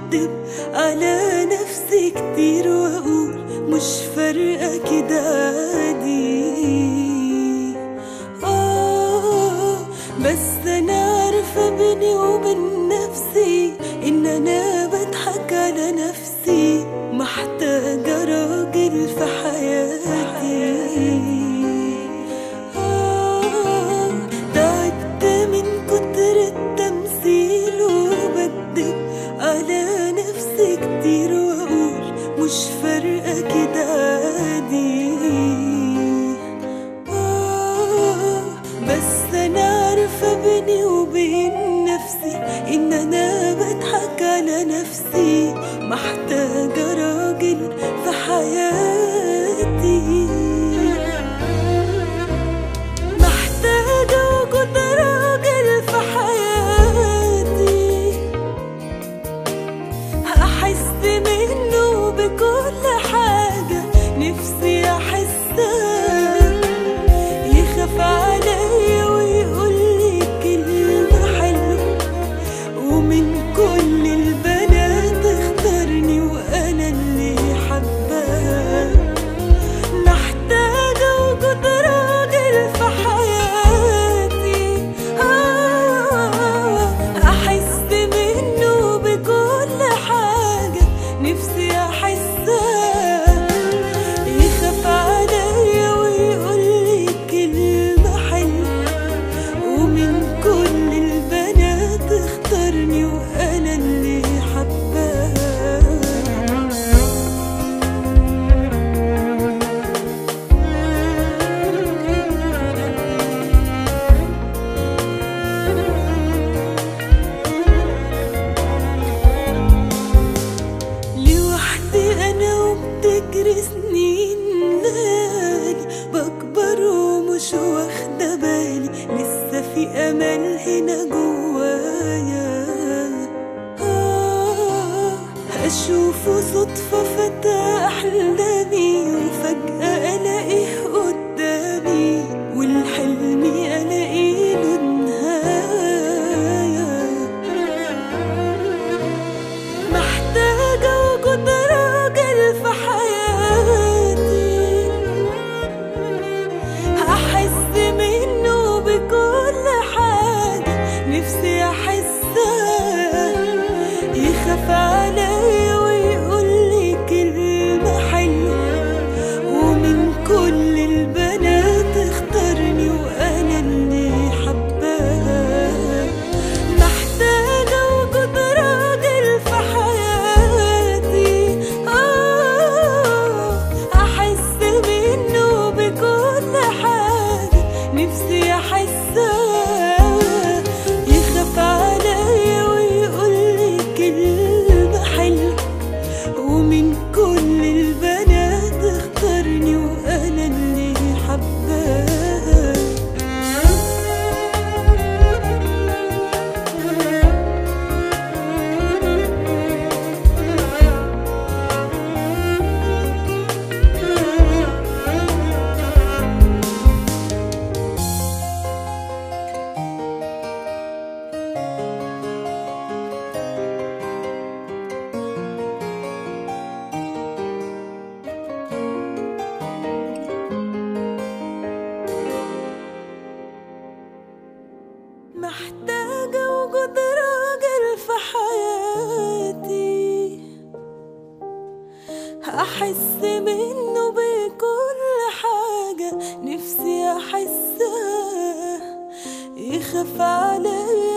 بكدب على نفسي كتير واقول مش فارقة كده عادي آه بس أنا عارفة بيني وبين نفسي إن أنا بضحك على نفسي محتاجة راجل في حياتي آه تعبت من كتر التمثيل وبكدب على نفسي كتير واقول مش فارقة كده عادي آه بس انا عارفة بيني وبين نفسي ان انا بضحك على نفسي محتاجة راجل في حياتي محتاجة وجود راجل في حياتي أحس منه بكل حاجة نفسي أحسها يخاف عليا ويقولي كلمة حلوة ومن كل البنات اختارني وأنا اللي حباها محتاجة وجود راجل في حياتي آه أحس منه بكل حاجة نفسي أحسها يخاف عليا ويقولي كلمة حلوة ومن كل البنات اختارني وأنا اللي حباها لوحدي انا وبتجري سنين ليالي بكبر ومش واخده بالي لسه في امل هنا جوايا آه اشوفه صدفه فتى احلامي وفجاه الاقيه قدامي والحلم الاقي له نهايه محتاجة وجود راجل في حياتي أحس منه بكل حاجة نفسي أحسها يخاف عليا ويقولي كلمة حلوة ومن كل البنات اختارني وأنا اللي حباها محتاجة وجود راجل في حياتي آه أحس منه بكل حاجة نفسي أحسها يخاف عليا ويقولي كلمة حلوة ومن كل البنات اختارني وأنا اللي حباها محتاجة وجود راجل في حياتي أحس منه بكل حاجة نفسي أحسها يخاف عليا